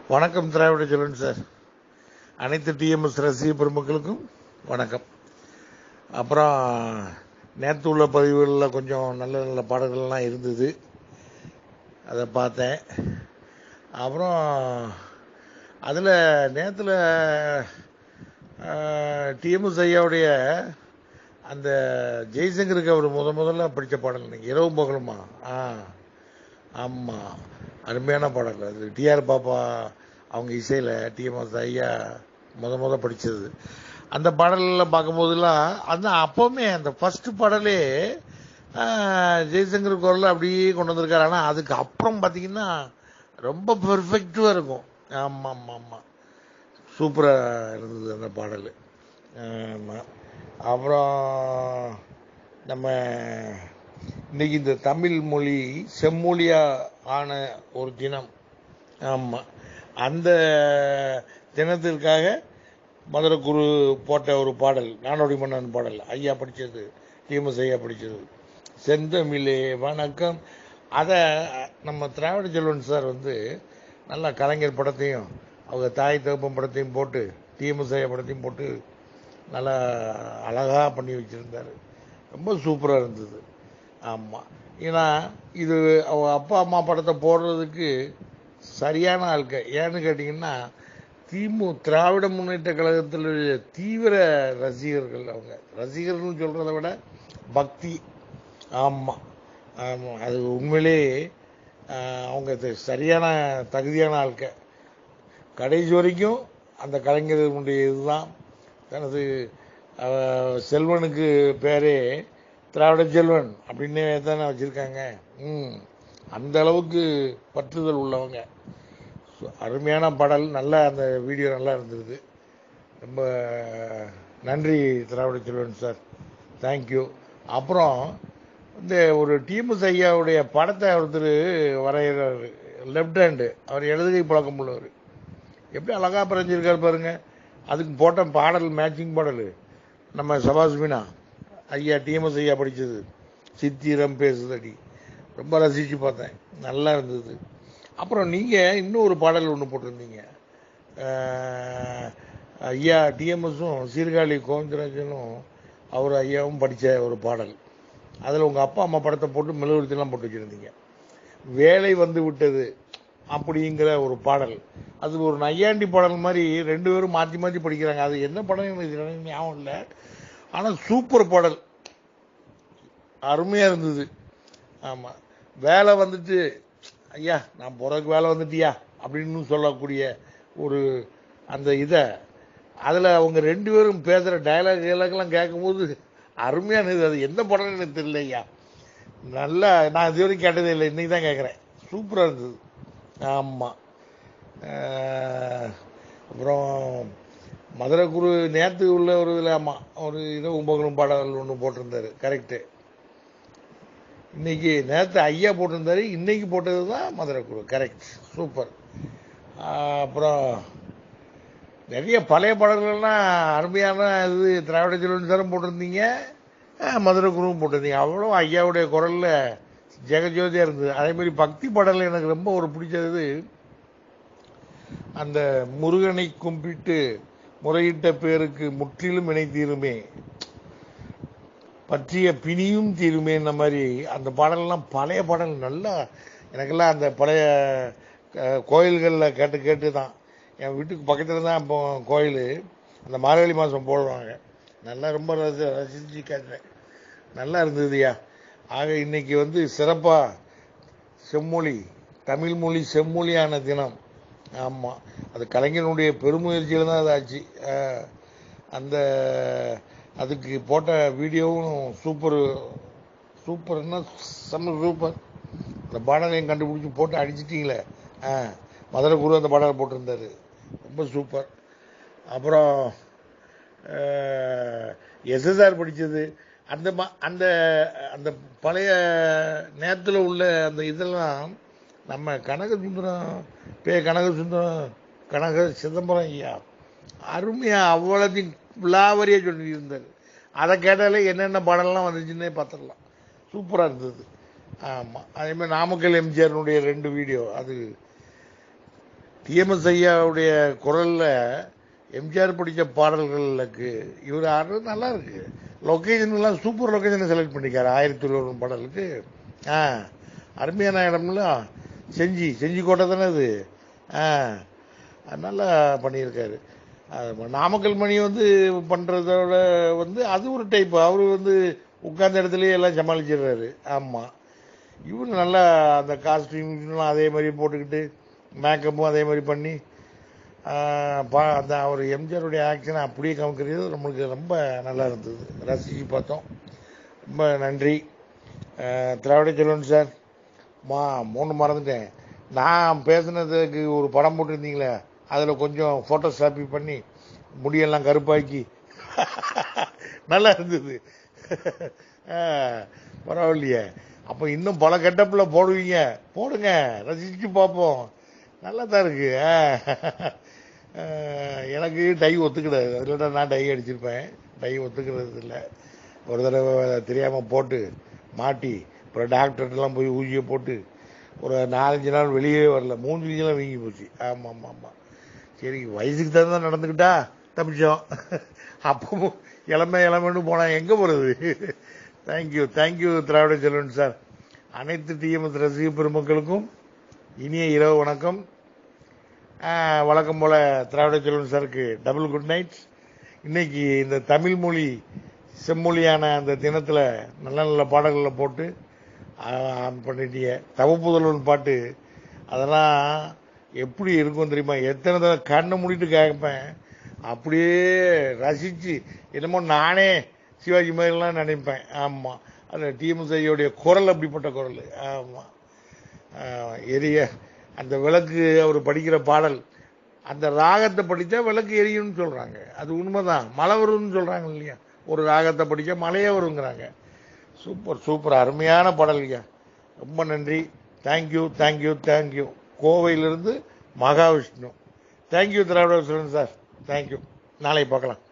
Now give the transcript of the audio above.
வணக்கம் திராவிட செல்வன் சார் அனைத்து டிஎம்எஸ் ரசிக பெருமக்களுக்கும் வணக்கம் அப்புறம் நேற்று உள்ள பதிவுகளில் கொஞ்சம் நல்ல நல்ல பாடல்கள்லாம் இருந்தது அதை பார்த்தேன் அப்புறம் அதில் நேற்றுல டிஎம்எஸ் ஐயாவுடைய அந்த ஜெய்சங்கருக்கு அவர் முத முதல்ல படித்த பாடல் இன்னைக்கு இரவு பகலுமா ஆ ஆமாம் அருமையான பாடல் அது டிஆர் பாப்பா அவங்க இசையில் டிஎம்எஸ் ஐயா முத முத படித்தது அந்த பாடலில் பார்க்கும்போதெல்லாம் அந்த அப்போவுமே அந்த ஃபர்ஸ்ட் பாடலே ஜெய்சங்கர் குரல் அப்படியே கொண்டு வந்திருக்காரு ஆனால் அதுக்கு அப்புறம் பார்த்தீங்கன்னா ரொம்ப பெர்ஃபெக்டாக இருக்கும் ஆமாம் ஆமாம் ஆமாம் சூப்பராக இருந்தது அந்த பாடல் ஆமாம் அப்புறம் நம்ம இன்னைக்கு இந்த தமிழ் மொழி செம்மொழியா ஆன ஒரு தினம் ஆமாம் அந்த தினத்திற்காக மதுரை குரு போட்ட ஒரு பாடல் நாடோடி மன்னன் பாடல் ஐயா படித்தது டிஎம்எஸ் ஐயா படித்தது செந்தமிழே வணக்கம் அதை நம்ம திராவிட செல்வன் சார் வந்து நல்லா கலைஞர் படத்தையும் அவங்க தாய் தகப்பன் படத்தையும் போட்டு டிஎம்எஸ் ஐயா படத்தையும் போட்டு நல்லா அழகாக பண்ணி வச்சுருந்தாரு ரொம்ப சூப்பராக இருந்தது ஆமாம் ஏன்னா இது அவங்க அப்பா அம்மா படத்தை போடுறதுக்கு சரியான ஆட்க ஏன்னு கேட்டிங்கன்னா திமு திராவிட முன்னேற்ற கழகத்தில் தீவிர ரசிகர்கள் அவங்க ரசிகர்கள்னு சொல்கிறத விட பக்தி ஆமாம் ஆமாம் அது உண்மையிலே அவங்க சரியான தகுதியான ஆட்க கடைசி வரைக்கும் அந்த கலைஞர்களுடைய இதுதான் தனது செல்வனுக்கு பேரே திராவிட செல்வன் அப்படின்னு தானே வச்சுருக்காங்க ம் அந்த அளவுக்கு பற்றுதல் உள்ளவங்க அருமையான பாடல் நல்லா அந்த வீடியோ நல்லா இருந்தது ரொம்ப நன்றி திராவிட செல்வன் சார் தேங்க்யூ அப்புறம் இந்த ஒரு டிஎம்எஸ் ஐயாவுடைய படத்தை ஒருத்தர் வரைகிறார் லெஃப்ட் ஹேண்டு அவர் எழுதுகை பழக்கம் உள்ளவர் எப்படி அழகாக பறைஞ்சிருக்காரு பாருங்க அதுக்கு போட்ட பாடல் மேட்சிங் பாடல் நம்ம சபாஸ் மீனா ஐயா டிஎம்எஸ் ஐயா படித்தது சித்திரம் பேசுதடி ரொம்ப ரசித்து பார்த்தேன் நல்லா இருந்தது அப்புறம் நீங்கள் இன்னும் ஒரு பாடல் ஒன்று போட்டிருந்தீங்க ஐயா டிஎம்எஸும் சீர்காழி கோவிந்தராஜனும் அவர் ஐயாவும் படித்த ஒரு பாடல் அதில் உங்கள் அப்பா அம்மா படத்தை போட்டு மெழுகுவர்த்திலாம் போட்டு வச்சுருந்தீங்க வேலை வந்து விட்டது அப்படிங்கிற ஒரு பாடல் அது ஒரு நையாண்டி பாடல் மாதிரி ரெண்டு பேரும் மாற்றி மாற்றி படிக்கிறாங்க அது என்ன படம் எனக்கு ஞாபகம் இல்லை ஆனால் சூப்பர் பாடல் அருமையாக இருந்தது ஆமாம் வேலை வந்துட்டு ஐயா நான் போகிறதுக்கு வேலை வந்துட்டியா அப்படின்னு சொல்லக்கூடிய ஒரு அந்த இதை அதில் அவங்க ரெண்டு பேரும் பேசுகிற டைலாக் டைலாக்லாம் கேட்கும்போது அருமையானது அது எந்த படம்னு எனக்கு தெரியல ஐயா நல்லா நான் இது வரைக்கும் கேட்டதே இல்லை இன்னைக்கு தான் கேட்குறேன் சூப்பராக இருந்தது ஆமாம் அப்புறம் மதுரை குரு நேற்று உள்ள ஒரு இதில் ஆமாம் ஒரு இரவு பகலும் பாடல் ஒன்று போட்டிருந்தாரு கரெக்டு இன்னைக்கு நேற்று ஐயா போட்டிருந்தாரு இன்னைக்கு போட்டது தான் மதுரை குரு கரெக்ட் சூப்பர் அப்புறம் நிறைய பழைய பாடல்கள்லாம் அருமையான இது திராவிட செல்வன் சாரும் போட்டிருந்தீங்க மதுரை குருவும் போட்டிருந்தீங்க அவ்வளோ ஐயாவுடைய குரலில் ஜெகஜோதியாக இருந்தது அதே மாதிரி பக்தி பாடல் எனக்கு ரொம்ப ஒரு பிடிச்சது அந்த முருகனை கும்பிட்டு முறையிட்ட பேருக்கு முற்றிலும் இணை தீருமே பற்றிய பிணியும் தீருமே இந்த மாதிரி அந்த பாடலெல்லாம் பழைய பாடல் நல்லா எனக்கெல்லாம் அந்த பழைய கோயில்களில் கேட்டு கேட்டு தான் என் வீட்டுக்கு பக்கத்தில் தான் இப்போ கோயில் அந்த மார்கழி மாதம் போடுவாங்க நல்லா ரொம்ப ரசி ரசித்து கேட்டேன் நல்லா இருந்ததுயா ஆக இன்னைக்கு வந்து சிறப்பாக செம்மொழி தமிழ் மொழி செம்மொழியான தினம் ஆமாம் அது கலைஞனுடைய பெருமுயற்சியில் தான் அது ஆச்சு அந்த அதுக்கு போட்ட வீடியோவும் சூப்பர் சூப்பர்னா செம்ம சூப்பர் அந்த பாடலையும் கண்டுபிடிச்சி போட்டு அடிச்சிட்டிங்களே ஆ மதுரை குரு அந்த பாடலை போட்டிருந்தாரு ரொம்ப சூப்பர் அப்புறம் எஸ்எஸ்ஆர் படித்தது அந்த அந்த அந்த பழைய நேரத்தில் உள்ள அந்த இதெல்லாம் நம்ம கனகசுந்தரம் பே கனகசுந்தரம் கனக சிதம்பரம் ஐயா அருமையாக அவ்வளோத்தையும் விலாவரியாக சொல்லியிருந்தார் அதை கேட்டாலே என்னென்ன பாடலாம் வந்துச்சுன்னே பார்த்துடலாம் சூப்பராக இருந்தது ஆமாம் அதே மாதிரி நாமக்கல் எம்ஜிஆருடைய ரெண்டு வீடியோ அது டிஎம்எஸ் ஐயாவுடைய குரல்ல எம்ஜிஆர் படித்த பாடல்களுக்கு இவர் ஆடுறது நல்லா இருக்கு லொக்கேஷன் எல்லாம் சூப்பர் லொக்கேஷனை செலக்ட் பண்ணிக்காரு ஆயிரத்தி ஒரு பாடலுக்கு ஆ அருமையான இடம்ல செஞ்சி செஞ்சி கோட்டை தானே அது ஆ அது நல்லா பண்ணியிருக்காரு அது நாமக்கல் மணி வந்து பண்றதோட வந்து அது ஒரு டைப் அவர் வந்து உட்கார்ந்த இடத்துலயே எல்லாம் சமாளிச்சிடுறாரு ஆமா இவரு நல்லா அந்த காஸ்டியூம்லாம் அதே மாதிரி போட்டுக்கிட்டு மேக்கப்பும் அதே மாதிரி பண்ணி ஆஹ், பா- அந்த அவர் எம்ஜிஆருடைய ஆக்ஷனை அப்படியே கவனிக்கிறது நம்மளுக்கு ரொம்ப நல்லா இருந்தது ரசிச்சு பார்த்தோம் ரொம்ப நன்றி ஆஹ், திராவிட செல்வன் சார் மா மூணு மறந்துட்டேன் நான் பேசுனதுக்கு ஒரு படம் போட்டிருந்தீங்களே அதில் கொஞ்சம் ஃபோட்டோஸ்டாப்பி பண்ணி முடியெல்லாம் கருப்பாக்கி நல்லா இருந்தது ஆஹ், பரவாயில்லையே அப்போ இன்னும் பல கெட்டப்பில் போடுவீங்க போடுங்க ரசிச்சு பார்ப்போம் நல்லா தான் இருக்கு ஆஹ். ஆஹ், எனக்கு டை ஒத்துக்கிடாது அதில் நான் டை அடிச்சிருப்பேன் டை ஒத்துக்கிறது இல்லை ஒரு தடவை தெரியாமல் போட்டு மாட்டி அப்புறம் டாக்டர்கிட்டலாம் போய் ஊசியை போட்டு ஒரு நாலஞ்சு நாள் வெளியே வரல மூஞ்சிலாம் வீங்கி போச்சு ஆமாம் ஆமாம் ஆமாம் சரி வயசுக்கு தகுந்த நடந்துக்கிட்டா தப்பிச்சோம் அப்பவும் இளமை இளமைன்னு போனா எங்க போறது thank you thank you Dravida Selvan sir அனைத்து டிஎம்எஸ் ரசிக பெருமக்களுக்கும் இனிய இரவு வணக்கம் ஆஹ், வழக்கம் போல திராவிட செல்வன் சாருக்கு டபுள் குட் நைட் இன்னைக்கு இந்த தமிழ் மொழி செம்மொழியான அந்த தினத்துல நல்ல நல்ல பாடல்களை போட்டு ஆஹ், பண்ணிட்டீங்க தவப்புதல்வன் பாட்டு அதெல்லாம் எப்படி இருக்கும் தெரியுமா எத்தனை தடவை கண்ணை மூடிட்டு கேட்பேன் அப்படியே ரசிச்சு என்னமோ நானே சிவாஜி மாதிரிலாம் நினைப்பேன் ஆமா அந்த டிஎம்எஸ் ஐயோடைய குரல் அப்படிப்பட்ட குரல் ஆமா ஆஹ் எரிய அந்த விளக்கு அவர் படிக்கிற பாடல் அந்த ராகத்தை படித்தா விளக்கு எரியும்னு சொல்றாங்க அது உண்மைதான் மழை வரும்னு சொல்றாங்க இல்லையா ஒரு ராகத்தை படிச்சா மழையே வருங்கிறாங்க சூப்பர் சூப்பர் அருமையான பாடல் ஐயா ரொம்ப நன்றி தேங்க்யூ தேங்க்யூ தேங்க்யூ கோவையிலிருந்து Mahavishnu thank you Dravida sir thank you நாளை பார்க்கலாம்